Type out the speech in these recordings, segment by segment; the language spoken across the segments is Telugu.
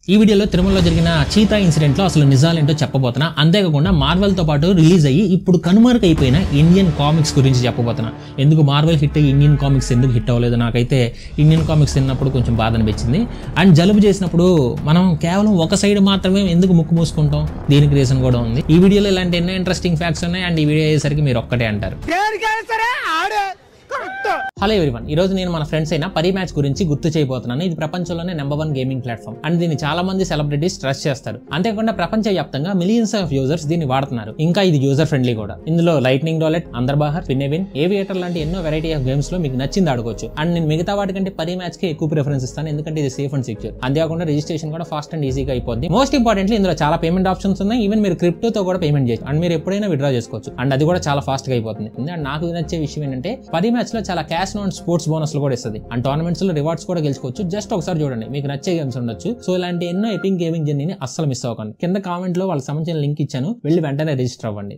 ఈ వీడియోలో తిరుమలలో జరిగిన చీతా ఇన్సిడెంట్ లో అసలు నిజాలేంటో చెప్పబోతున్నా అంతేకాకుండా మార్వెల్ తో పాటు రిలీజ్ అయ్యి ఇప్పుడు కనుమరుకైపోయిన ఇండియన్ కామిక్స్ గురించి చెప్పబోతున్నా ఎందుకు మార్వెల్ హిట్ అయ్యి ఇండియన్ కామిక్స్ ఎందుకు హిట్ అవ్వలేదు నాకైతే ఇండియన్ కామిక్స్ తిన్నప్పుడు కొంచెం బాధ అనిపించింది అండ్ జలుబు చేసినప్పుడు మనం కేవలం ఒక సైడ్ మాత్రమే ఎందుకు ముక్కు మూసుకుంటాం దీనికి రీజన్ కూడా ఉంది ఈ వీడియోలో ఇలాంటి ఎన్నో ఇంట్రెస్టింగ్ ఫ్యాక్ట్స్ ఉన్నాయి అండ్ ఈ వీడియో అయ్యేసరికి మీరు ఒక్కటే అంటారు దేనికైనా సరే ఆడే కరెక్ట్ హలో ఎవ్రీవన్ ఈ రోజు నేను మన ఫ్రెండ్స్ అయిన పరి మ్యాచ్ గురించి గుర్తు చేయబోతున్నాను ఇది ప్రపంచంలోనే number one gaming platform and దీన్ని చాలా మంది సెలబ్రిటీస్ ట్రస్ట్ చేస్తారు అంతేకాకుండా ప్రపంచ వ్యాప్తంగా మిలియన్స్ ఆఫ్ యూజర్స్ దీన్ని వాడుతున్నారు ఇంకా ఇది యూజర్ ఫ్రెండ్లీ కూడా ఇందులో లైట్నింగ్ డోలెట్ అందర్బాహర్ పిన్నెవిన్ ఏవియేటర్ లాంటి ఎన్నో వెరైటీ ఆఫ్ గేమ్స్ లో మీకు నచ్చింది ఆడుకోవచ్చు అండ్ నేను మిగతా వాటికంటే పరి మ్యాచ్ కి ఎక్కువ ప్రిఫరెన్స్ ఇస్తాను ఎందుకంటే ఇది సేఫ్ అండ్ సెక్యూర్ అంతేకాకుండా రిజిస్ట్రేషన్ కూడా ఫాస్ట్ అండ్ ఈజీగా అయిపోద్ది మోస్ట్ ఇంపార్టెంట్లీ ఇందులో చాలా పేమెంట్ ఆప్షన్స్ ఉన్నాయి ఈవెన్ మీరు క్రిప్టోతో కూడా పేమెంట్ చేయొచ్చు అండ్ మీరు ఎప్పుడైనా విడ్రా చేసుకోవచ్చు అండ్ అది కూడా చాలా ఫాస్ట్ గా అయిపోతుంది అండ్ నాకు నచ్చే విషయం ఏంటంటే పది మ్యాచ్ లో చాలా క్యాష్ అండ్ స్పోర్ట్స్ బోనస్ కూడా ఇస్తుంది అండ్ టోర్నమెంట్స్ లో రివార్డ్స్ కూడా గెలుచుకోవచ్చు జస్ట్ ఒకసారి చూడండి మీకు నచ్చే గేమ్స్ ఉండొచ్చు సో ఇలాంటి ఎన్నో ఎపింగ్ గేమింగ్ జర్నీని అస్సలు మిస్ అవ్వకండి కింద కామెంట్ లో వాళ్ళకి సంబంధించిన లింక్ ఇచ్చాను వెళ్ళి వెంటనే రిజిస్టర్ అవ్వండి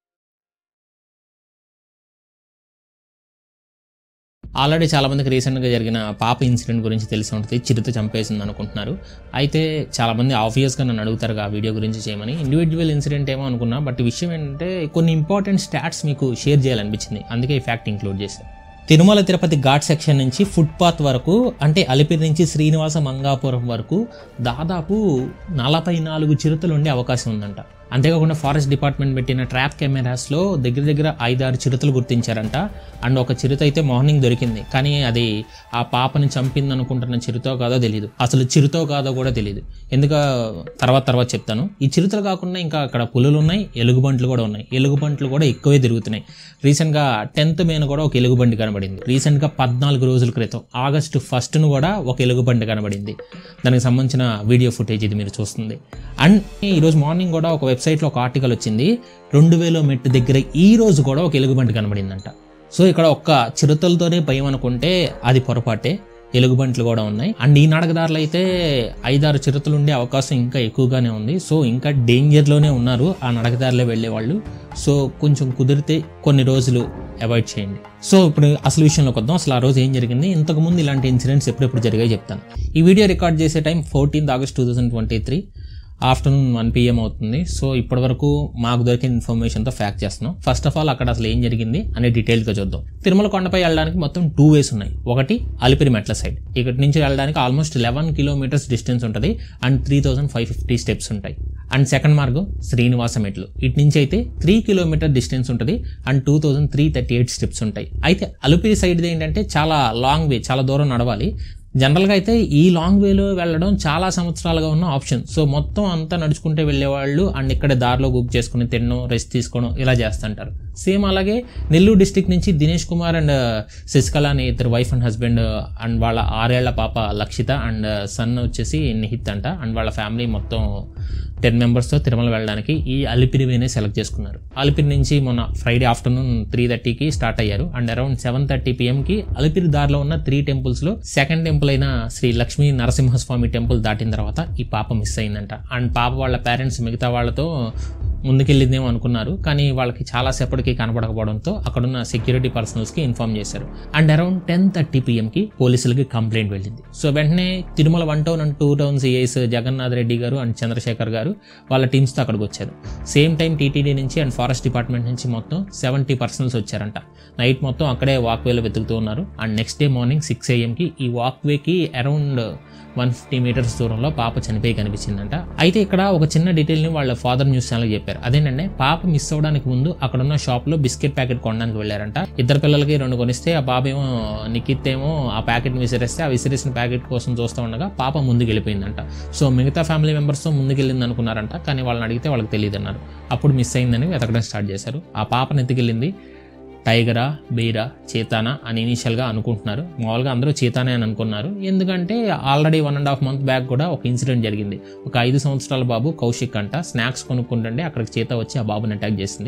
ఆల్రెడీ చాలా మందికి రీసెంట్గా జరిగిన పాప ఇన్సిడెంట్ గురించి తెలిసి ఉంటుంది చిరుత చంపేసింది అనుకుంటున్నారు అయితే చాలా మంది ఆబ్వియస్గా నన్ను అడుగుతారు ఆ వీడియో గురించి చేయమని ఇండివిజువల్ ఇన్సిడెంట్ ఏమో అనుకున్నా బట్ విషయం ఏంటంటే కొన్ని ఇంపార్టెంట్ స్టాట్స్ మీకు షేర్ చేయాలనిపించింది అందుకే ఈ ఫ్యాక్ట్ ఇంక్లూడ్ చేశాను తిరుమల తిరుపతి ఘాట్ సెక్షన్ నుంచి ఫుట్పాత్ వరకు అంటే అలిపిరి నుంచి శ్రీనివాస మంగాపురం వరకు దాదాపు నలభై నాలుగు చిరుతలు ఉండే అవకాశం ఉందంట అంతేకాకుండా ఫారెస్ట్ డిపార్ట్మెంట్ పెట్టిన ట్రాప్ కెమెరాస్లో దగ్గర దగ్గర ఐదారు చిరుతలు గుర్తించారంట అండ్ ఒక చిరుత అయితే మార్నింగ్ దొరికింది కానీ అది ఆ పాపని చంపింది అనుకుంటున్న చిరుతో కాదో తెలియదు అసలు చిరుతో కాదో కూడా తెలియదు ఎందుక తర్వాత తర్వాత చెప్తాను ఈ చిరుతలు కాకుండా ఇంకా అక్కడ పులులు ఉన్నాయి ఎలుగుబంట్లు కూడా ఉన్నాయి ఎలుగుబంట్లు కూడా ఎక్కువే తిరుగుతున్నాయి రీసెంట్గా టెన్త్ మేన కూడా ఒక ఎలుగుబంటి కనబడింది రీసెంట్గా పద్నాలుగు రోజుల క్రితం ఆగస్టు ఫస్ట్ను కూడా ఒక ఎలుగుబంటి కనబడింది దానికి సంబంధించిన వీడియో ఫుటేజ్ ఇది మీరు చూస్తుంది అండ్ ఈరోజు మార్నింగ్ కూడా ఒక వెబ్సైట్లో ఒక ఆర్టికల్ వచ్చింది రెండు వేల మెట్టు దగ్గర ఈ రోజు కూడా ఒక ఎలుగుబంటి కనబడిందంట సో ఇక్కడ ఒక్క చిరుతలతోనే భయం అనుకుంటే అది పొరపాటే ఎలుగుబంట్లు కూడా ఉన్నాయి అండ్ ఈ నడకదారులు అయితే ఐదారు చిరుతలు ఉండే అవకాశం ఇంకా ఎక్కువగానే ఉంది సో ఇంకా డేంజర్లోనే ఉన్నారు ఆ నడకదారులే వెళ్ళే వాళ్ళు సో కొంచెం కుదిరితే కొన్ని రోజులు అవాయిడ్ చేయండి సో ఇప్పుడు అసలు విషయంలోకి వద్దాం అసలు ఆ రోజు ఏం జరిగింది ఇంతకుముందు ఇలాంటి ఇన్సిడెంట్స్ ఎప్పుడెప్పుడు జరిగాయి చెప్తాను ఈ వీడియో రికార్డ్ చేసే time fourteenth August two thousand twenty three afternoon one PM అవుతుంది సో ఇప్పటివరకు మాకు దొరికిన ఇన్ఫర్మేషన్తో ఫ్యాక్ట్ చేస్తున్నాం ఫస్ట్ ఆఫ్ ఆల్ అక్కడ అసలు ఏం జరిగింది అనే డీటెయిల్గా చూద్దాం తిరుమల కొండపై వెళ్ళడానికి మొత్తం టూ వేస్ ఉన్నాయి ఒకటి అలిపిరి మెట్ల సైడ్ ఇక్కడి నుంచి వెళ్ళడానికి ఆల్మోస్ట్ లెవెన్ కిలోమీటర్స్ డిస్టెన్స్ ఉంటుంది and three thousand five fifty steps ఉంటాయి అండ్ సెకండ్ మార్గం శ్రీనివాస మెట్లు ఇటు నుంచి అయితే త్రీ కిలోమీటర్ డిస్టెన్స్ ఉంటుంది and two thousand three thirty eight steps ఉంటాయి అయితే అలిపిరి సైడ్ ఏంటంటే చాలా లాంగ్ వే చాలా దూరం నడవాలి జనరల్గా అయితే ఈ లాంగ్ వేలో వెళ్ళడం చాలా సంవత్సరాలుగా ఉన్న ఆప్షన్ సో మొత్తం అంతా నడుచుకుంటే వెళ్ళేవాళ్ళు అండ్ ఇక్కడ దారిలో బుక్ చేసుకుని తినడం రెస్ట్ తీసుకోవడం ఇలా చేస్తుంటారు సేమ్ అలాగే నెల్లూరు డిస్టిక్ నుంచి దినేష్ కుమార్ అండ్ శశికళ అనే ఇద్దరు వైఫ్ అండ్ హస్బెండ్ అండ్ వాళ్ళ ఆరేళ్ల పాప లక్షిత అండ్ సన్ వచ్చేసి నిహిత్ అంట అండ్ వాళ్ళ ఫ్యామిలీ మొత్తం టెన్ మెంబర్స్తో తిరుమల వెళ్ళడానికి ఈ అలిపిరి వేనే సెలెక్ట్ చేసుకున్నారు అలిపిరి నుంచి మొన్న ఫ్రైడే ఆఫ్టర్నూన్ త్రీ థర్టీకి స్టార్ట్ అయ్యారు అండ్ అరౌండ్ సెవెన్ థర్టీ పిఎంకి అలిపిరి దారిలో ఉన్న త్రీ టెంపుల్స్లో సెకండ్ టెంపుల్ అయిన శ్రీ లక్ష్మీ నరసింహస్వామి టెంపుల్ దాటిన తర్వాత ఈ పాప మిస్ అయిందంట అండ్ పాప వాళ్ళ పేరెంట్స్ మిగతా వాళ్ళతో ముందుకెళ్ళిందేమో అనుకున్నారు కానీ వాళ్ళకి చాలా సేపటికి కనపడకపోవడంతో అక్కడున్న సెక్యూరిటీ పర్సనల్స్కి ఇన్ఫార్మ్ చేశారు అండ్ అరౌండ్ టెన్ థర్టీ పిఎంకి పోలీసులకి కంప్లైంట్ వెళ్ళింది సో వెంటనే Tirumala one town and two town CIs Jagannath Reddy గారు అండ్ చంద్రశేఖర్ గారు వాళ్ళ టీమ్స్తో అక్కడికి వచ్చారు సేమ్ టైం టీటీడీ నుంచి అండ్ ఫారెస్ట్ డిపార్ట్మెంట్ నుంచి మొత్తం సెవెంటీ పర్సనల్స్ వచ్చారంట నైట్ మొత్తం అక్కడే వాక్వేలో వెతుకుతూ ఉన్నారు and next day morning six ఏఎంకి ఈ వాక్వేకి అరౌండ్ వన్ ఫిఫ్టీ మీటర్స్ దూరంలో పాప చనిపోయి కనిపించిందంట అయితే ఇక్కడ ఒక చిన్న డీటెయిల్ని వాళ్ళ ఫాదర్ న్యూస్ ఛానల్ చెప్పారు అదేంటంటే పాప మిస్ అవ్వడానికి ముందు అక్కడ ఉన్న షాప్లో బిస్కెట్ ప్యాకెట్ కొనడానికి వెళ్ళారంట ఇద్దరు పిల్లలకి రెండు కొనిస్తే ఆ బాబు ఏమో నిఖిత్ ఏమో ఆ ప్యాకెట్ని విసిరేస్తే ఆ విసిరేసిన ప్యాకెట్ కోసం చూస్తూ ఉండగా పాప ముందుకు వెళ్ళిపోయిందంట సో మిగతా ఫ్యామిలీ మెంబర్స్తో ముందుకెళ్ళింది అనుకున్నారంట కానీ వాళ్ళని అడిగితే వాళ్ళకి తెలియదు అన్నారు అప్పుడు మిస్ అయిందని వెతకడం స్టార్ట్ చేశారు ఆ పాపను ఎత్తుకెళ్ళింది టైగరా బీరా చేతానా అని ఇనీషియల్గా అనుకుంటున్నారు మామూలుగా అందరూ చేతానే అని అనుకున్నారు ఎందుకంటే already one and half month back కూడా ఒక ఇన్సిడెంట్ జరిగింది ఒక ఐదు సంవత్సరాల బాబు కౌశిక్ అంట స్నాక్స్ కొనుక్కుంటుంటే అక్కడికి చేత వచ్చి ఆ బాబుని అటాక్ చేసింది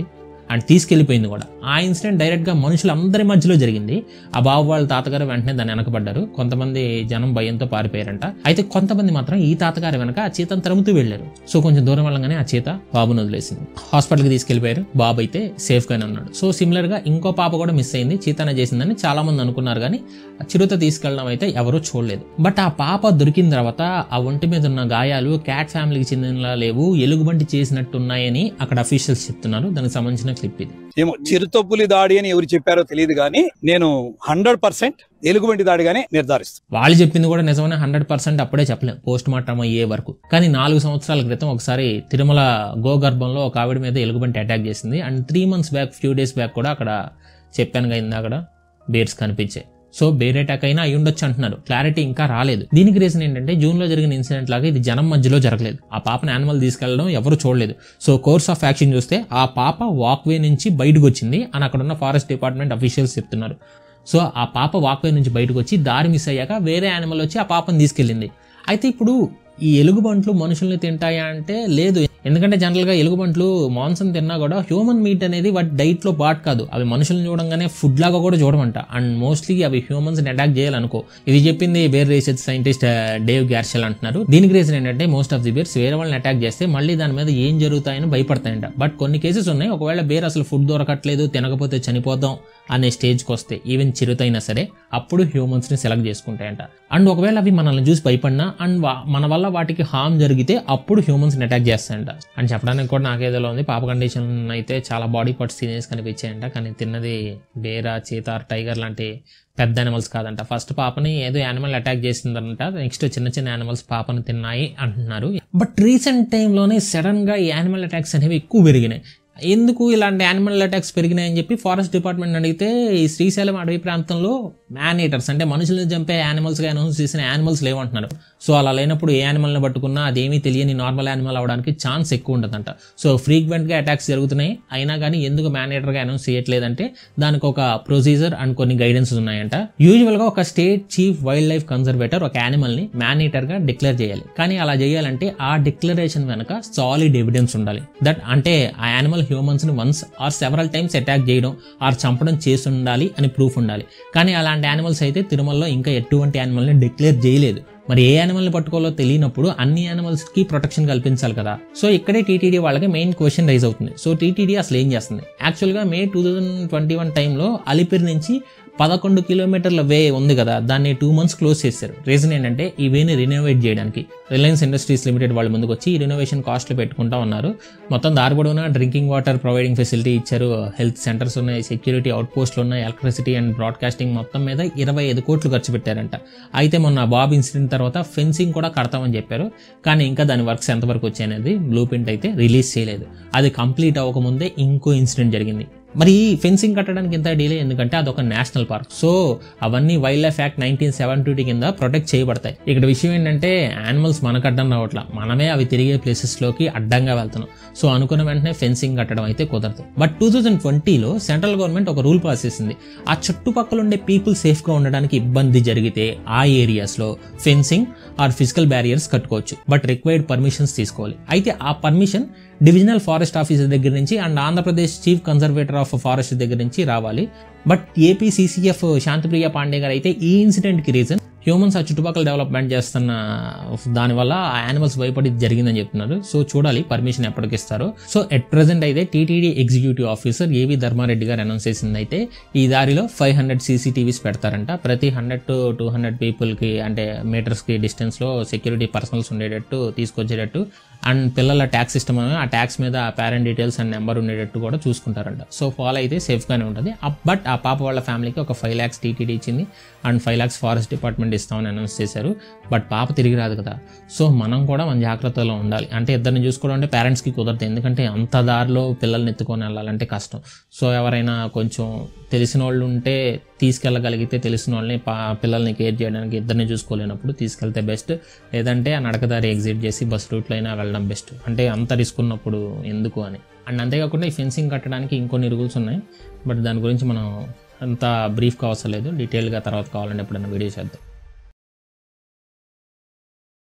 అండ్ తీసుకెళ్లిపోయింది కూడా ఆ ఇన్సిడెంట్ డైరెక్ట్గా మనుషులందరి మధ్యలో జరిగింది ఆ బాబు వాళ్ళ తాతగారు వెంటనే దాన్ని వెనకబడ్డారు కొంతమంది జనం భయంతో పారిపోయారంట అయితే కొంతమంది మాత్రం ఈ తాతగారి వెనక ఆ చీతను తరుముతూ వెళ్ళారు సో కొంచెం దూరం వెళ్ళగానే ఆ చీత బాబును వదిలేసింది హాస్పిటల్కి తీసుకెళ్లిపోయారు బాబు అయితే సేఫ్గానే ఉన్నాడు సో సిమిలర్గా ఇంకో పాప కూడా మిస్ అయింది చీతనే చేసిందని చాలా మంది అనుకున్నారు కానీ ఆ చిరుత తీసుకెళ్ళడం అయితే ఎవరూ చూడలేదు బట్ ఆ పాప దొరికిన తర్వాత ఆ ఒంటి మీద ఉన్న గాయాలు క్యాట్ ఫ్యామిలీకి చెందినలా లేవు ఎలుగుబంటి చేసినట్టున్నాయని అక్కడ అఫీషియల్స్ చెప్తున్నారు దానికి సంబంధించిన క్లిప్ ఇది ఏమో చిరుతపులి దాడి అని ఎవరు చెప్పారో తెలియదు కానీ నేను హండ్రెడ్ పర్సెంట్ ఎలుగుబంటి దాడిగానే నిర్ధారిస్తాను వాళ్ళు చెప్పింది కూడా నిజమైన హండ్రెడ్ పర్సెంట్ అప్పుడే చెప్పలేం పోస్ట్ మార్టం అయ్యే వరకు కానీ నాలుగు సంవత్సరాల క్రితం ఒకసారి తిరుమల గోగర్భంలో ఒక ఆవిడ మీద ఎలుగుబంటి అటాక్ చేసింది and three months back few days back కూడా అక్కడ చెప్పాను అయింది అక్కడ బేర్స్ కనిపించాయి సో బేర్ అటాక్ అయినా అయి ఉండొచ్చు అంటున్నారు క్లారిటీ ఇంకా రాలేదు దీనికి రీజన్ ఏంటంటే జూన్లో జరిగిన ఇన్సిడెంట్ లాగా ఇది జనం మధ్యలో జరగలేదు ఆ పాపను యానిమల్ తీసుకెళ్లడం ఎవరు చూడలేదు సో కోర్స్ ఆఫ్ యాక్షన్ చూస్తే ఆ పాప వాక్వే నుంచి బయటకు వచ్చింది అని అక్కడ ఉన్న ఫారెస్ట్ డిపార్ట్మెంట్ అఫీషియల్స్ చెప్తున్నారు సో ఆ పాప వాక్వే నుంచి బయటకు వచ్చి దారి మిస్ అయ్యాక వేరే యానిమల్ వచ్చి ఆ పాపను తీసుకెళ్ళింది అయితే ఇప్పుడు ఈ ఎలుగుబంట్లు మనుషుల్ని తింటాయా అంటే లేదు ఎందుకంటే జనరల్గా ఎలుగుబంట్లు మాంసం తిన్నా కూడా హ్యూమన్ మీట్ అనేది వాటి డైట్లో పార్ట్ కాదు అవి మనుషులను చూడంగానే ఫుడ్ లాగా కూడా చూడమంట అండ్ మోస్ట్లీ అవి హ్యూమన్స్ని అటాక్ చేయాలనుకో ఇది చెప్పింది bear research scientist Dave Garshelis అంటున్నారు దీనికి రీజన్ ఏంటంటే మోస్ట్ ఆఫ్ ది బేర్స్ వేరే వాళ్ళని అటాక్ చేస్తే మళ్ళీ దాని మీద ఏం జరుగుతాయని భయపడతాయంట బట్ కొన్ని కేసెస్ ఉన్నాయి ఒకవేళ బేర్ అసలు ఫుడ్ దొరకట్లేదు తినకపోతే చనిపోదాం అనే స్టేజ్కి వస్తే ఈవెన్ చిరుతైనా సరే అప్పుడు హ్యూమన్స్ని సెలెక్ట్ చేసుకుంటాయంట అండ్ ఒకవేళ అవి మనల్ని చూసి భయపడినా అండ్ వా- మన వల్ల వాటికి హామ్ జరిగితే అప్పుడు హ్యూమన్స్ని అటాక్ చేస్తాయంట అని చెప్పడానికి కూడా నాకేదో ఉంది పాప కండిషన్ అయితే చాలా బాడీ పార్ట్స్ తినేసి కనిపించాయంట కానీ తిన్నది బేరా చీతార్ టైగర్ లాంటి పెద్ద యానిమల్స్ కాదంట ఫస్ట్ పాపని ఏదో యానిమల్ అటాక్ చేసిందంట నెక్స్ట్ చిన్న చిన్న యానిమల్స్ పాపను తిన్నాయి అంటున్నారు బట్ రీసెంట్ టైంలోనే సడన్గా ఈ యానిమల్ అటాక్స్ అనేవి ఎక్కువ పెరిగినాయి ఎందుకు ఇలాంటి యానిమల్ అటాక్స్ పెరిగినాయని చెప్పి ఫారెస్ట్ డిపార్ట్మెంట్ అడిగితే ఈ శ్రీశైలం అడవి ప్రాంతంలో మ్యాన్ ఈటర్స్ అంటే మనుషులను చంపే యానిమల్స్గా అనౌన్స్ చేసిన యానిమల్స్ లేవంటున్నారు సో అలా లేనప్పుడు ఏ యానిమల్ని పట్టుకున్నా అదేమీ తెలియని నార్మల్ యానిమల్ అవడానికి ఛాన్స్ ఎక్కువ ఉంటుందంట సో ఫ్రీక్వెంట్గా అటాక్స్ జరుగుతున్నాయి అయినా కానీ ఎందుకు మ్యాన్ ఈటర్గా అనౌన్స్ చేయట్లేదంటే దానికి ఒక ప్రొసీజర్ అండ్ కొన్ని గైడెన్స్ ఉన్నాయంట యూజువల్గా ఒక state chief wild life conservator ఒక యానిమల్ని మ్యాన్ ఈటర్గా డిక్లేర్ చేయాలి కానీ అలా చేయాలంటే ఆ డిక్లరేషన్ వెనక సాలిడ్ ఎవిడెన్స్ ఉండాలి దట్ అంటే ఆ యానిమల్ హ్యూమన్స్ని once or several times attack చేయడం ఆర్ చంపడం చేసి ఉండాలి అని ప్రూఫ్ ఉండాలి కానీ అలాంటి యానిమల్స్ అయితే తిరుమలలో ఇంకా ఎటువంటి యానిమల్ని డిక్లేర్ చేయలేదు మరి ఏ యానిమల్ని పట్టుకోవాలో తెలియనప్పుడు అన్ని యానిమల్స్కి ప్రొటెక్షన్ కల్పించాలి కదా సో ఇక్కడే టీటీడీ వాళ్ళకి మెయిన్ క్వశ్చన్ రైజ్ అవుతుంది సో టీటీడీ అసలు ఏం చేస్తుంది యాక్చువల్గా May two thousand twenty one టైంలో అలిపిరి నుంచి పదకొండు కిలోమీటర్ల వే ఉంది కదా దాన్ని టూ మంత్స్ క్లోజ్ చేశారు రీజన్ ఏంటంటే ఈ వేని రినోవేట్ చేయడానికి రిలయన్స్ ఇండస్ట్రీస్ లిమిటెడ్ వాళ్ళు ముందుకు వచ్చి ఈ రినోవేషన్ కాస్ట్లు పెట్టుకుంటా ఉన్నారు మొత్తం దారి పొడవునా డ్రింకింగ్ వాటర్ ప్రొవైడింగ్ ఫెసిలిటీ ఇచ్చారు హెల్త్ సెంటర్స్ ఉన్నాయి సెక్యూరిటీ అవుట్ పోస్టులు ఉన్నాయి ఎలక్ట్రిసిటీ అండ్ బ్రాడ్కాస్టింగ్ మొత్తం మీద ఇరవై ఐదు కోట్లు ఖర్చు పెట్టారంట అయితే మొన్న బాబ్ ఇన్సిడెంట్ తర్వాత ఫెన్సింగ్ కూడా కడతామని చెప్పారు కానీ ఇంకా దాని వర్క్స్ ఎంతవరకు వచ్చాయనేది బ్లూ ప్రింట్ అయితే రిలీజ్ చేయలేదు అది కంప్లీట్ అవ్వకముందే ఇంకో ఇన్సిడెంట్ జరిగింది మరి ఈ ఫెన్సింగ్ కట్టడానికి ఎంత డిలే ఎందుకంటే అదొక నేషనల్ పార్క్ సో అవన్నీ wild life act nineteen seventy కింద ప్రొటెక్ట్ చేయబడతాయి ఇక్కడ విషయం ఏంటంటే యానిమల్స్ మనకు అడ్డం రావట్లా మనమే అవి తిరిగే ప్లేసెస్లోకి అడ్డంగా వెళ్తున్నాం సో అనుకున్న వెంటనే ఫెన్సింగ్ కట్టడం అయితే కుదరదు బట్ టూ థౌజండ్ ట్వంటీలో సెంట్రల్ గవర్నమెంట్ ఒక రూల్ పాస్ చేసింది ఆ చుట్టుపక్కల ఉండే పీపుల్ సేఫ్గా ఉండడానికి ఇబ్బంది జరిగితే ఆ ఏరియాస్లో ఫెన్సింగ్ ఆర్ ఫిజికల్ బ్యారియర్స్ కట్టుకోవచ్చు బట్ రిక్వైర్డ్ పర్మిషన్స్ తీసుకోవాలి అయితే ఆ పర్మిషన్ డివిజనల్ ఫారెస్ట్ ఆఫీసర్ దగ్గర నుంచి and Andhra Pradesh chief conservator of forest దగ్గర నుంచి రావాలి but AP CCF Shantipriya Pandey గారు అయితే ఈ ఇన్సిడెంట్కి రీజన్ హ్యూమన్స్ ఆ చుట్టుపక్కల డెవలప్మెంట్ చేస్తున్న దానివల్ల ఆ యానిమల్స్ భయపడి జరిగిందని చెప్తున్నారు సో చూడాలి పర్మిషన్ ఎప్పటికి ఇస్తారో సో ఎట్ ప్రెసెంట్ అయితే TTD executive officer AV Dharma Reddy గారు అనౌన్స్ చేసింది అయితే ఈ దారిలో ఫైవ్ హండ్రెడ్ సీసీటీవీస్ పెడతారంట ప్రతి హండ్రెడ్ టు టూ హండ్రెడ్ పీపుల్కి అంటే మీటర్స్కి డిస్టెన్స్లో సెక్యూరిటీ పర్సనల్స్ ఉండేటట్టు తీసుకొచ్చేటట్టు అండ్ పిల్లల ట్యాక్స్ సిస్టమ్ ఆ ట్యాక్స్ మీద పేరెంట్ డీటెయిల్స్ అండ్ నెంబర్ ఉండేటట్టు కూడా చూసుకుంటారంట సో ఫాలో అయితే సేఫ్గానే ఉంటుంది బట్ ఆ పాప వాళ్ళ ఫ్యామిలీకి ఒక ఫైవ్ ల్యాక్స్ టీటీడీ ఇచ్చింది and five lakhs forest department ఇస్తామని అనౌన్స్ చేశారు బట్ పాప తిరిగి రాదు కదా సో మనం కూడా మన జాగ్రత్తలో ఉండాలి అంటే ఇద్దరిని చూసుకోవడం అంటే పేరెంట్స్కి కుదరదు ఎందుకంటే అంత దారిలో పిల్లల్ని ఎత్తుకొని వెళ్ళాలంటే కష్టం సో ఎవరైనా కొంచెం తెలిసిన వాళ్ళు ఉంటే తీసుకెళ్ళగలిగితే తెలిసిన వాళ్ళని పా పిల్లల్ని కేర్ చేయడానికి ఇద్దరిని చూసుకోలేనప్పుడు తీసుకెళ్తే బెస్ట్ లేదంటే ఆ నడకదారి ఎగ్జిట్ చేసి బస్ రూట్లో అయినా వెళ్ళడం బెస్ట్ అంటే అంత రిస్క్ ఉన్నప్పుడు ఎందుకు అని అండ్ అంతేకాకుండా ఈ ఫెన్సింగ్ కట్టడానికి ఇంకొన్ని రూల్స్ ఉన్నాయి బట్ దాని గురించి మనం అంత బ్రీఫ్గా అవసరం లేదు డీటెయిల్గా తర్వాత కావాలంటే ఎప్పుడైనా వీడియో చేద్దాం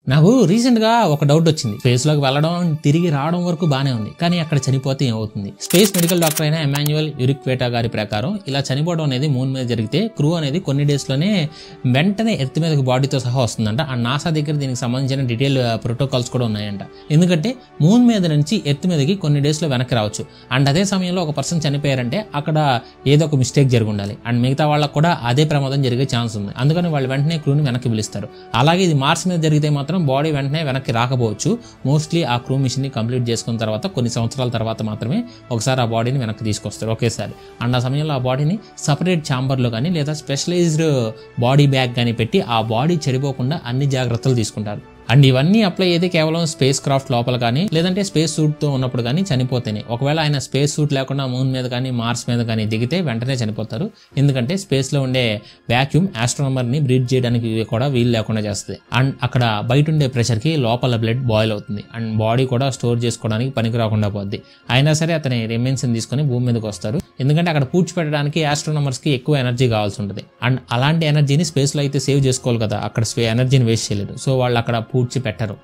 నాకు రీసెంట్గా ఒక డౌట్ వచ్చింది స్పేస్లోకి వెళ్ళడం తిరిగి రావడం వరకు బాగానే ఉంది కానీ అక్కడ చనిపోతే ఏమవుతుంది స్పేస్ మెడికల్ డాక్టర్ అయిన ఎమాన్యువల్ యురిక్వేటా గారి ప్రకారం ఇలా చనిపోవడం అనేది మూన్ మీద జరిగితే క్రూ అనేది కొన్ని డేస్లోనే వెంటనే ఎర్త్ మీదకి బాడీతో సహా వస్తుందంట ఆ నాసా దగ్గర దీనికి సంబంధించిన డీటెయిల్ ప్రోటోకాల్స్ కూడా ఉన్నాయంట ఎందుకంటే మూన్ మీద నుంచి ఎర్త్ మీదకి కొన్ని డేస్లో వెనక్కి రావచ్చు అండ్ అదే సమయంలో ఒక పర్సన్ చనిపోయారంటే అక్కడ ఏదో ఒక మిస్టేక్ జరిగి ఉండాలి అండ్ మిగతా వాళ్ళకు కూడా అదే ప్రమాదం జరిగే ఛాన్స్ ఉంది అందుకని వాళ్ళు వెంటనే క్రూని వెనక్కి పిలుస్తారు అలాగే ఇది మార్స్ మీద జరిగితే మాత్రం బాడీ వెంటనే వెనక్కి రాకపోవచ్చు మోస్ట్లీ ఆ క్రూ మిషన్ని కంప్లీట్ చేసుకున్న తర్వాత కొన్ని సంవత్సరాల తర్వాత మాత్రమే ఒకసారి ఆ బాడీని వెనక్కి తీసుకొస్తారు ఒకేసారి అండ్ ఆ సమయంలో ఆ బాడీని సపరేట్ ఛాంబర్లో కానీ లేదా స్పెషలైజ్డ్ బాడీ బ్యాగ్ కానీ పెట్టి ఆ బాడీ చెడిపోకుండా అన్ని జాగ్రత్తలు తీసుకుంటారు అండ్ ఇవన్నీ అప్లై అయితే కేవలం స్పేస్ క్రాఫ్ట్ లోపల కానీ లేదంటే స్పేస్ సూట్తో ఉన్నప్పుడు కానీ చనిపోతేనే ఒకవేళ ఆయన స్పేస్ సూట్ లేకుండా మూన్ మీద కానీ మార్స్ మీద కానీ దిగితే వెంటనే చనిపోతారు ఎందుకంటే స్పేస్లో ఉండే వ్యాక్యూమ్ ఆస్ట్రోనమర్ని బ్రీడ్ చేయడానికి కూడా వీలు లేకుండా చేస్తుంది అండ్ అక్కడ బయట ఉండే ప్రెషర్కి లోపల బ్లడ్ బాయిల్ అవుతుంది అండ్ బాడీ కూడా స్టోర్ చేసుకోవడానికి పనికి రాకుండా పోద్ది అయినా సరే అతని రిమైన్స్ని తీసుకొని భూమి మీదకి వస్తారు ఎందుకంటే అక్కడ పూడ్చిపెట్టడానికి ఆస్ట్రోనమర్స్కి ఎక్కువ ఎనర్జీ కావాల్సి ఉంటుంది అండ్ అలాంటి ఎనర్జీని స్పేస్లో అయితే సేవ్ చేసుకోవాలి కదా అక్కడ ఎనర్జీని వేస్ట్ చేయలేరు సో వాళ్ళు అక్కడ పూడ్చి పెట్టరు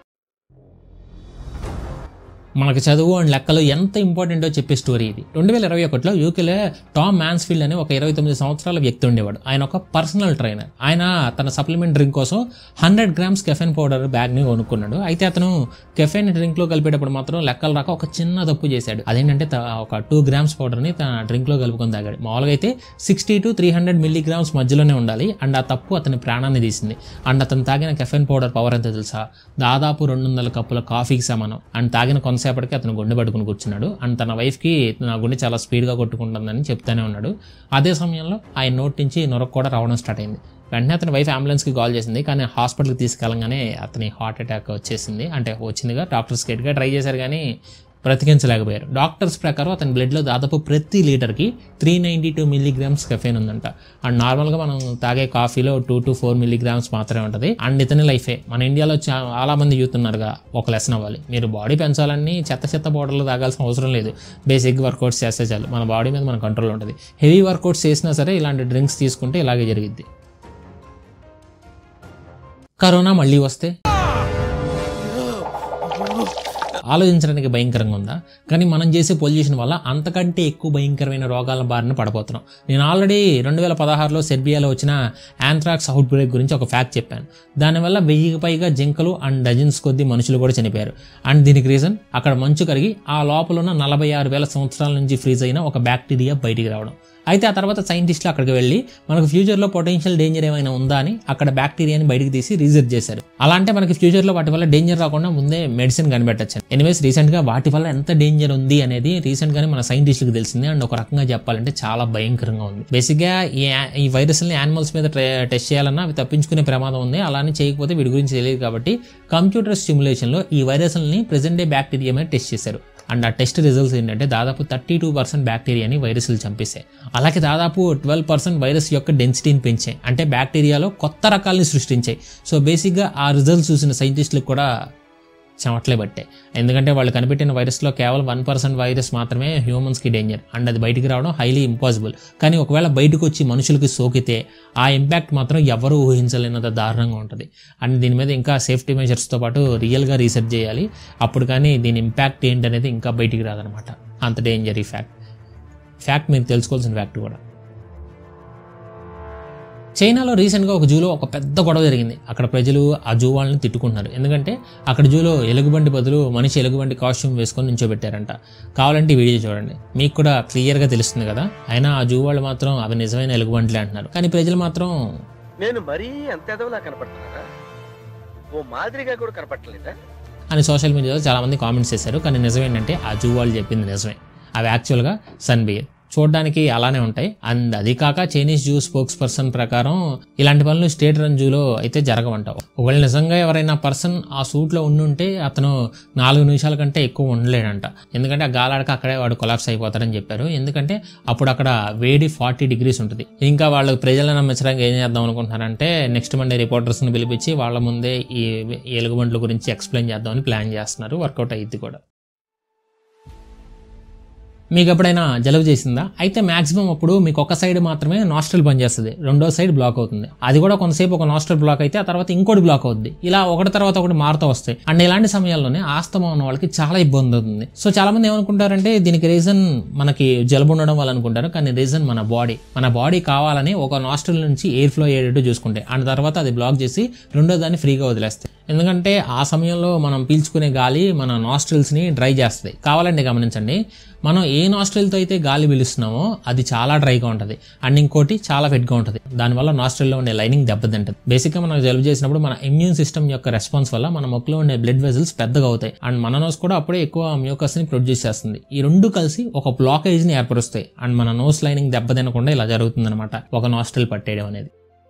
మనకు చదువు అండ్ లెక్కలు ఎంత ఇంపార్టెంటో చెప్పే స్టోరీ ఇది రెండు వేల ఇరవై ఒకటిలో యూకేలో టామ్ మ్యాన్స్ఫీల్డ్ అనే ఒక ఇరవై తొమ్మిది సంవత్సరాల వ్యక్తి ఉండేవాడు ఆయన ఒక పర్సనల్ ట్రైనర్ ఆయన తన సప్లిమెంట్ డ్రింక్ కోసం హండ్రెడ్ గ్రామ్స్ కెఫెన్ పౌడర్ బ్యాగ్ని కొనుక్కున్నాడు అయితే అతను కెఫెన్ డ్రింక్లో కలిపేటప్పుడు మాత్రం లెక్కలు రాక ఒక చిన్న తప్పు చేశాడు అదేంటంటే త- ఒక టూ గ్రామ్స్ పౌడర్ని తన డ్రింక్లో కలుపుకొని తాగాడు మామూలుగా అయితే sixty to three hundred milligrams మధ్యలోనే ఉండాలి అండ్ ఆ తప్పు అతని ప్రాణాన్ని తీసింది అండ్ అతను తాగిన కెఫెన్ పౌడర్ పవర్ ఎంత తెలుసా దాదాపు రెండు వందల కప్పుల కాఫీకి సమానం అండ్ తాగిన కొంతసేపటికి అతను గుండె పట్టుకుని కూర్చున్నాడు అండ్ తన వైఫ్కి నా గుండె చాలా స్పీడ్గా కొట్టుకుంటుందని చెప్తానే ఉన్నాడు అదే సమయంలో ఆయన నోటి నుంచి నొరకు కూడా రావడం స్టార్ట్ అయింది వెంటనే అతని వైఫ్ అంబులెన్స్కి కాల్ చేసింది కానీ హాస్పిటల్కి తీసుకెళ్ళగానే అతని హార్ట్ అటాక్ వచ్చేసింది అంటే వచ్చిందిగా డాక్టర్స్ గట్టిగా ట్రై చేశారు కానీ బ్రతికించలేకపోయారు డాక్టర్స్ ప్రకారం అతని బ్లడ్లో దాదాపు ప్రతి లీటర్కి three ninety two milligrams caffeine ఉందంట అండ్ నార్మల్గా మనం తాగే కాఫీలో టూ టు ఫోర్ మిల్లీగ్రామ్స్ మాత్రమే ఉంటుంది అండ్ ఇతని లైఫే మన ఇండియాలో చాలా మంది యూత్ ఉన్నారుగా ఒక లెసన్ అవ్వాలి మీరు బాడీ పెంచాలని చెత్త చెత్త పౌడర్లు తాగాల్సిన అవసరం లేదు బేసిక్ వర్కౌట్స్ చేస్తే చాలు మన బాడీ మీద మన కంట్రోల్ ఉంటుంది హెవీ వర్కౌట్స్ చేసినా సరే ఇలాంటి డ్రింక్స్ తీసుకుంటే ఇలాగే జరిగిద్ది కరోనా మళ్ళీ వస్తే ఆలోచించడానికి భయంకరంగా ఉందా కానీ మనం చేసే పొల్యూషన్ వల్ల అంతకంటే ఎక్కువ భయంకరమైన రోగాల బారిన పడిపోతున్నాం నేను ఆల్రెడీ రెండు వేల పదహారులో సెర్బియాలో వచ్చిన యాంథ్రాక్స్ అవుట్ బ్రేక్ గురించి ఒక ఫ్యాక్ట్ చెప్పాను దానివల్ల వెయ్యికి పైగా జింకలు అండ్ డజన్స్ కొద్ది మనుషులు కూడా చనిపోయారు అండ్ దీనికి రీజన్ అక్కడ మంచు కరిగి ఆ లోపల ఉన్న నలభై ఆరు వేల సంవత్సరాల నుంచి ఫ్రీజ్ అయిన ఒక బ్యాక్టీరియా బయటికి రావడం అయితే ఆ తర్వాత సైంటిస్టులు అక్కడికి వెళ్ళి మనకు ఫ్యూచర్లో పొటెన్షియల్ డేంజర్ ఏమైనా ఉందా అని అక్కడ బ్యాక్టీరియాని బయటికి తీసి రీసెర్చ్ చేశారు అలా అంటే మనకి ఫ్యూచర్లో వాటి వల్ల డేంజర్ రాకుండా ముందే మెడిసిన్ కనిపెట్టచ్చు ఎనీవేస్ రీసెంట్గా వాటి వల్ల ఎంత డేంజర్ ఉంది అనేది రీసెంట్గానే మన సైంటిస్టులకు తెలిసింది అండ్ ఒక రకంగా చెప్పాలంటే చాలా భయంకరంగా ఉంది బేసిక్గా ఈ యా- ఈ వైరస్ని యానిమల్స్ మీద టెస్ట్ చేయాలన్నా అవి తప్పించుకునే ప్రమాదం ఉంది అలానే చేయకపోతే వీటి గురించి తెలియదు కాబట్టి కంప్యూటర్ స్టిమ్యులేషన్లో ఈ వైరస్ని ప్రెసెంట్ డే బ్యాక్టీరియా మీద టెస్ట్ చేశారు అండ్ ఆ టెస్ట్ రిజల్ట్స్ ఏంటంటే దాదాపు థర్టీ టూ పర్సెంట్ బ్యాక్టీరియాని వైరస్లు చంపేశాయి అలాగే దాదాపు ట్వెల్వ్ పర్సెంట్ వైరస్ యొక్క డెన్సిటీని పెంచాయి అంటే బ్యాక్టీరియాలో కొత్త రకాలని సృష్టించాయి సో బేసిక్గా ఆ రిజల్ట్స్ చూసిన సైంటిస్టులకు కూడా చెమట్లే పట్టాయి ఎందుకంటే వాళ్ళు కనిపెట్టిన వైరస్లో కేవలం వన్ పర్సెంట్ వైరస్ మాత్రమే హ్యూమన్స్కి డేంజర్ అండ్ అది బయటికి రావడం హైలీ ఇంపాసిబుల్ కానీ ఒకవేళ బయటకు వచ్చి మనుషులకి సోకితే ఆ ఇంపాక్ట్ మాత్రం ఎవరు ఊహించలేనంత దారుణంగా ఉంటుంది అండ్ దీని మీద ఇంకా సేఫ్టీ మెజర్స్తో పాటు రియల్గా రీసెర్చ్ చేయాలి అప్పుడు కానీ దీని ఇంపాక్ట్ ఏంటనేది ఇంకా బయటికి రాదనమాట అంత డేంజర్ ఈ ఫ్యాక్ట్ ఫ్యాక్ట్ మీరు తెలుసుకోవాల్సిన ఫ్యాక్ట్ కూడా చైనాలో రీసెంట్గా ఒక జూలో ఒక పెద్ద గొడవ జరిగింది అక్కడ ప్రజలు ఆ జూ వాళ్ళని తిట్టుకుంటున్నారు ఎందుకంటే అక్కడ జూలో ఎలుగుబంటి బదులు మనిషి ఎలుగుబంటి కాస్ట్యూమ్ వేసుకొని నించోబెట్టారంట కావాలంటే ఈ వీడియో చూడండి మీకు కూడా క్లియర్గా తెలుస్తుంది కదా అయినా ఆ జూ వాళ్ళు మాత్రం అవి నిజమైన ఎలుగుబంటిలే అంటున్నారు కానీ ప్రజలు మాత్రం నేను మరీ అంత ఎదవలా కనపడుతున్నారా ఓ మాదిరిగా కూడా కనపడలేదా అని సోషల్ మీడియాలో చాలామంది కామెంట్స్ చేశారు కానీ నిజం ఏంటంటే ఆ జూ వాళ్ళు చెప్పింది నిజమే అవి యాక్చువల్గా సన్ బియర్ చూడడానికి అలానే ఉంటాయి అండ్ అది కాక చైనీస్ జూ స్పోక్స్ పర్సన్ ప్రకారం ఇలాంటి పనులు స్టేట్ రన్ జూలో అయితే జరగవంట ఒకవేళ నిజంగా ఎవరైనా పర్సన్ ఆ సూట్లో ఉండుంటే అతను నాలుగు నిమిషాల కంటే ఎక్కువ ఉండలేడంట ఎందుకంటే ఆ గాలాడక అక్కడే వాడు కొలాప్స్ అయిపోతారని చెప్పారు ఎందుకంటే అప్పుడు అక్కడ వేడి ఫార్టీ డిగ్రీస్ ఉంటుంది ఇంకా వాళ్ళు ప్రజలను నమ్మించడానికి ఏం చేద్దాం అనుకుంటున్నారంటే నెక్స్ట్ మండే రిపోర్టర్స్ని పిలిపించి వాళ్ళ ముందే ఈ ఎలుగుబంట్ల గురించి ఎక్స్ప్లెయిన్ చేద్దామని ప్లాన్ చేస్తున్నారు వర్కౌట్ అయ్యిద్ది కూడా మీకు ఎప్పుడైనా జలుబు చేసిందా అయితే మాక్సిమం అప్పుడు మీకు ఒక సైడ్ మాత్రమే నాస్ట్రల్ పనిచేస్తుంది రెండో సైడ్ బ్లాక్ అవుతుంది అది కూడా కొంతసేపు ఒక నాస్ట్రల్ బ్లాక్ అయితే ఆ తర్వాత ఇంకోటి బ్లాక్ అవుతుంది ఇలా ఒకటి తర్వాత ఒకటి మారుతూ వస్తాయి అండ్ ఇలాంటి సమయాల్లోనే ఆస్తమా ఉన్న వాళ్ళకి చాలా ఇబ్బంది అవుతుంది సో చాలా మంది ఏమనుకుంటారంటే దీనికి రీజన్ మనకి జలుబు ఉండడం వల్ల అనుకుంటారు కానీ రీజన్ మన బాడీ మన బాడీ కావాలని ఒక నాస్ట్రల్ నుంచి ఎయిర్ ఫ్లో అయ్యేటట్టు చూసుకుంటే అండ్ తర్వాత అది బ్లాక్ చేసి రెండో దాన్ని ఫ్రీగా వదిలేస్తాయి ఎందుకంటే ఆ సమయంలో మనం పీల్చుకునే గాలి మన నాస్ట్రిల్స్ని డ్రై చేస్తుంది కావాలంటే గమనించండి మనం ఏ నాస్ట్రిల్తో అయితే గాలి పీలుస్తున్నామో అది చాలా డ్రైగా ఉంటుంది అండ్ ఇంకోటి చాలా వెట్గా ఉంటుంది దానివల్ల నాస్ట్రిల్లో ఉండే లైనింగ్ దెబ్బతింటుంది బేసిక్గా మనకు జలుబు చేసినప్పుడు మన ఇమ్యూన్ సిస్టమ్ యొక్క రెస్పాన్స్ వల్ల మన మొక్కలో ఉండే బ్లడ్ వెజల్స్ పెద్దగా అవుతాయి అండ్ మన నోస్ కూడా అప్పుడే ఎక్కువ మ్యూకస్ని ప్రొడ్యూస్ చేస్తుంది ఈ రెండు కలిసి ఒక బ్లాకేజ్ని ఏర్పరుస్తాయి అండ్ మన నోస్ లైనింగ్ దెబ్బతినకుండా ఇలా జరుగుతుందన్నమాట ఒక నాస్ట్రిల్ పట్టేయడం అనేది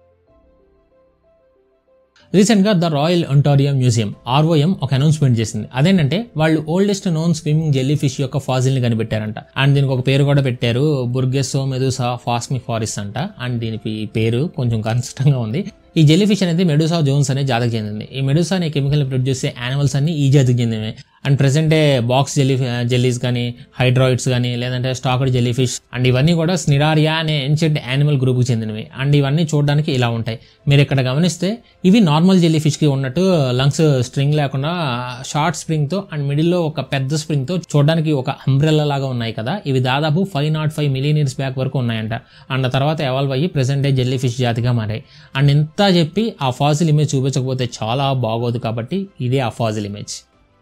రీసెంట్గా the Royal Ontario Museum ROM ఒక అనౌన్స్మెంట్ చేసింది అదేంటంటే వాళ్ళు oldest known swimming jelly fish యొక్క ఫాజిల్ని కనిపెట్టారంట అండ్ దీనికి ఒక పేరు కూడా పెట్టారు బుర్గెసో మెదుసా ఫాస్మి ఫారిస్ అంట అండ్ దీనికి ఈ పేరు కొంచెం కష్టంగా ఉంది ఈ జెల్లీ ఫిష్ అనేది మెడుసా జోన్స్ అనే జాతికి చెందింది ఈ మెడుసా అనే కెమికల్ ప్రొడ్యూస్ చేసే యానిమల్స్ అన్ని ఈ జాతికి చెందినవి and present box jelly jellies కానీ హైడ్రాయిడ్స్ కానీ లేదంటే స్టాక్డ్ జెల్లీ ఫిష్ అండ్ ఇవన్నీ కూడా స్నిరారియా అనే ఎన్షెడ్ యానిమల్ గ్రూప్కి చెందినవి అండ్ ఇవన్నీ చూడడానికి ఇలా ఉంటాయి మీరు ఇక్కడ గమనిస్తే ఇవి నార్మల్ జెల్లీ ఫిష్కి ఉన్నట్టు లంగ్స్ స్ట్రింగ్ లేకుండా షార్ట్ స్ప్రింగ్తో అండ్ మిడిల్లో ఒక పెద్ద స్ప్రింగ్తో చూడడానికి ఒక అంబ్రెల్లా లాగా ఉన్నాయి కదా ఇవి దాదాపు five not five million years back వరకు ఉన్నాయంట అండ్ తర్వాత ఎవాల్వ్ అయ్యి ప్రెసెంట్ డే జెల్లీ ఫిష్ జాతిగా మారాయి అండ్ ఎంత చెప్పి ఆ ఫాజిల్ ఇమేజ్ చూపించకపోతే చాలా బాగోదు కాబట్టి ఇదే ఆ ఫాజిల్ ఇమేజ్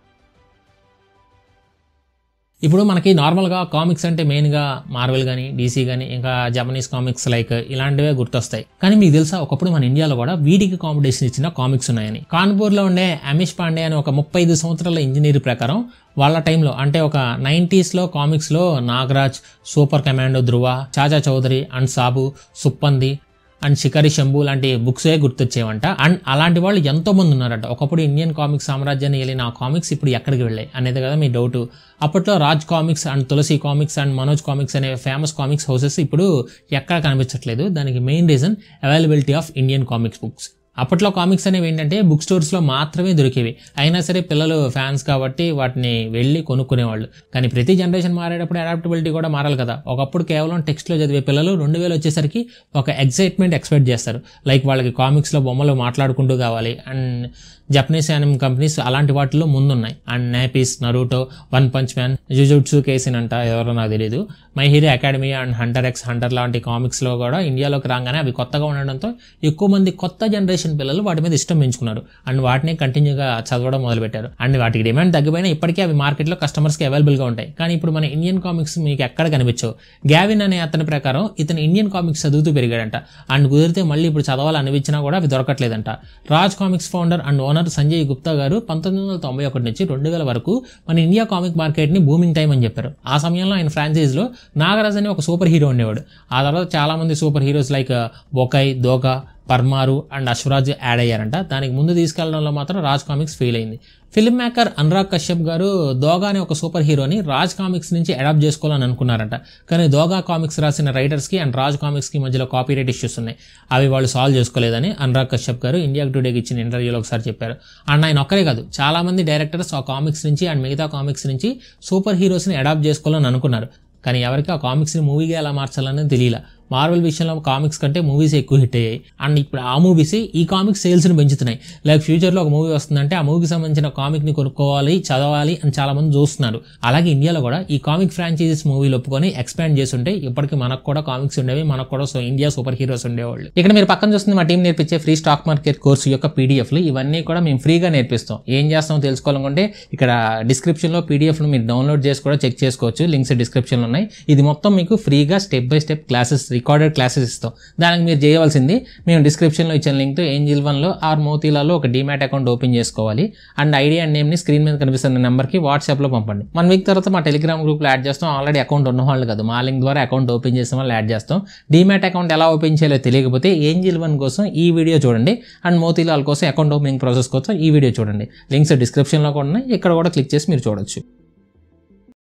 ఇప్పుడు మనకి నార్మల్గా కామిక్స్ అంటే మెయిన్గా మార్వెల్ కానీ డీసీ కానీ ఇంకా జపనీస్ కామిక్స్ లైక్ ఇలాంటివే గుర్తొస్తాయి కానీ మీకు తెలుసా ఒకప్పుడు మన ఇండియాలో కూడా వీటికి కాంపిటీషన్ ఇచ్చిన కామిక్స్ ఉన్నాయని కాన్పూర్లో ఉండే అమిష్ పాండే అనే ఒక ముప్పై ఐదు సంవత్సరాల ఇంజనీర్ ప్రకారం వాళ్ళ టైంలో అంటే ఒక నైంటీస్లో కామిక్స్లో Nagraj super commando Dhruva Chacha Chaudhary and Sabu Suppandi and Shikari Shambhu లాంటి బుక్సే గుర్తొచ్చేవంట అండ్ అలాంటి వాళ్ళు ఎంతో మంది ఉన్నారంట ఒకప్పుడు ఇండియన్ కామిక్స్ సామ్రాజ్యాన్ని వెళ్ళిన ఆ కామిక్స్ ఇప్పుడు ఎక్కడికి వెళ్ళాయి అనేది కదా మీ డౌట్ అప్పట్లో Raj comics and Tulsi comics and Manoj comics అనే ఫేమస్ కామిక్స్ హౌసెస్ ఇప్పుడు ఎక్కడ కనిపించట్లేదు దానికి main reason availability of Indian comics books అప్పట్లో కామిక్స్ అనేవి ఏంటంటే బుక్ స్టోర్స్లో మాత్రమే దొరికేవి అయినా సరే పిల్లలు ఫ్యాన్స్ కాబట్టి వాటిని వెళ్ళి కొనుక్కునేవాళ్ళు కానీ ప్రతి జనరేషన్ మారేటప్పుడు అడాప్టబిలిటీ కూడా మారాలి కదా ఒకప్పుడు కేవలం టెక్స్ట్లో చదివే పిల్లలు రెండు వేలు వచ్చేసరికి ఒక ఎక్సైట్మెంట్ ఎక్స్పెక్ట్ చేస్తారు లైక్ వాళ్ళకి కామిక్స్లో బొమ్మలు మాట్లాడుకుంటూ కావాలి అండ్ జపనీస్ యానిమ్ కంపెనీస్ అలాంటి వాటిలో ముందున్నాయి అండ్ నేపీస్ Naruto One Punch Man Jujutsu Kaisen అంట ఎవరో నాకు తెలియదు My Hero Academia and Hunter X Hunter లాంటి కామిక్స్లో కూడా ఇండియాలోకి రాగానే అవి కొత్తగా ఉండడంతో ఎక్కువ మంది కొత్త జనరేషన్ పిల్లలు వాటి మీద ఇష్టం పెంచుకున్నారు అండ్ వాటిని కంటిన్యూగా చదవడం మొదలుపెట్టారు అండ్ వాటికి డిమాండ్ తగ్గిపోయినా ఇప్పటికీ అవి మార్కెట్లో కస్టమర్స్కి అవైలబుల్గా ఉంటాయి కానీ ఇప్పుడు మన ఇండియన్ కామిక్స్ మీకు ఎక్కడ కనిపించవు గ్యావిన్ అనే అతని ప్రకారం ఇతను ఇండియన్ కామిక్స్ చదువుతూ పెరిగాడంట అండ్ కుదిరితే మళ్ళీ ఇప్పుడు చదవాలనిపించినా కూడా అవి దొరకట్లేదంట Raj comics founder and owner Sanjay Gupta గారు పంతొమ్మిది వందల తొంభై ఒకటి నుంచి రెండు వేల వరకు మన ఇండియా కామిక్ మార్కెట్ని బూమింగ్ టైం అని చెప్పారు ఆ సమయంలో ఆయన ఫ్రాంచైజ్లో నాగరాజ్ అనే ఒక సూపర్ హీరో ఉండేవాడు ఆ తర్వాత చాలామంది సూపర్ హీరోస్ లైక్ బొకై దోకా పర్మారు అండ్ అశ్వరాజ్ యాడ్ అయ్యారంట దానికి ముందు తీసుకెళ్లడంలో మాత్రం రాజ్ కామిక్స్ ఫెయిల్ అయింది ఫిల్మ్ మేకర్ అనురాగ్ కశ్యప్ గారు దోగా అనే ఒక సూపర్ హీరోని రాజ్ కామిక్స్ నుంచి అడాప్ట్ చేసుకోవాలని అనుకున్నారంట కానీ దోగా కామిక్స్ రాసిన రైటర్స్కి అండ్ రాజ్ కామిక్స్కి మధ్యలో కాపీరైట్ ఇష్యూస్ ఉన్నాయి అవి వాళ్ళు సాల్వ్ చేసుకోలేదని అనురాగ్ కశ్యప్ గారు ఇండియా టుడేకి ఇచ్చిన ఇంటర్వ్యూలో ఒకసారి చెప్పారు అండ్ ఆయన ఒక్కరే కాదు చాలా మంది డైరెక్టర్స్ ఆ కామిక్స్ నుంచి అండ్ మిగతా కామిక్స్ నుంచి సూపర్ హీరోస్ని అడాప్ట్ చేసుకోవాలని అనుకున్నారు కానీ ఎవరికి ఆ కామిక్స్ని మూవీగా ఎలా మార్చాలని తెలియలా మార్వెల్ విషయంలో కామిక్స్ కంటే మూవీస్ ఎక్కువ హిట్ అయ్యాయి అండ్ ఇప్పుడు ఆ మూవీస్ ఈ కామిక్స్ సేల్స్ని పెంచుతున్నాయి లైక్ ఫ్యూచర్లో ఒక మూవీ వస్తుందంటే ఆ మూవీకి సంబంధించిన కామిక్ని కొనుక్కోవాలి చదవాలి అని చాలా మంది చూస్తున్నారు అలాగే ఇండియాలో కూడా ఈ కామిక్ ఫ్రాంచైజీస్ మూవీలు ఒప్పుకొని ఎక్స్పాండ్ చేస్తుంటే ఇప్పటికి మనకు కూడా కామిక్స్ ఉండేవి మనకు కూడా సో ఇండియా సూపర్ హీరోస్ ఉండేవాళ్ళు ఇక్కడ మీరు పక్కన చూస్తుంది మా టీం నేర్పించే ఫ్రీ స్టాక్ మార్కెట్ కోర్సు యొక్క పీడిఎఫ్లు ఇవన్నీ కూడా మేము ఫ్రీగా నేర్పిస్తాం ఏం చేస్తామో తెలుసుకోవాలనుకుంటే ఇక్కడ డిస్క్రిప్షన్లో పీడిఎఫ్ను మీరు డౌన్లోడ్ చేసి కూడా చెక్ చేసుకోవచ్చు లింక్స్ డిస్క్రిప్షన్లో ఉన్నాయి ఇది మొత్తం మీకు ఫ్రీగా step by step classes recorded classes ఇస్తాం దానికి మీరు చేయవలసింది మేము డిస్క్రిప్షన్లో ఇచ్చిన లింక్తో ఏంజిల్ వన్లో ఆర్ మోతీలాలో ఒక డీమ్యాట్ అకౌంట్ ఓపెన్ చేసుకోవాలి అండ్ ఐడి అండ్ నేమ్ని స్క్రీన్ మీద కనిపిస్తున్న నెంబర్కి వాట్సాప్లో పంపండి వన్ వీక్ తర్వాత మా టెలిగ్రామ్ గ్రూప్లో యాడ్ చేస్తాం ఆల్రెడీ అకౌంట్ ఉన్న వాళ్ళు కాదు మా లింక్ ద్వారా అకౌంట్ ఓపెన్ చేసిన వాళ్ళు యాడ్ చేస్తాం డీమ్యాట్ అకౌంట్ ఎలా ఓపెన్ చేయాలో తెలియకపోతే ఏంజిల్ వన్ కోసం ఈ వీడియో చూడండి అండ్ మోతీలాల్ కోసం అకౌంట్ ఓపెనింగ్ ప్రాసెస్ కోసం ఈ వీడియో చూడండి లింక్స్ డిస్క్రిప్షన్లో కూడా ఉన్నాయి ఇక్కడ కూడా క్లిక్ చేసి మీరు చూడొచ్చు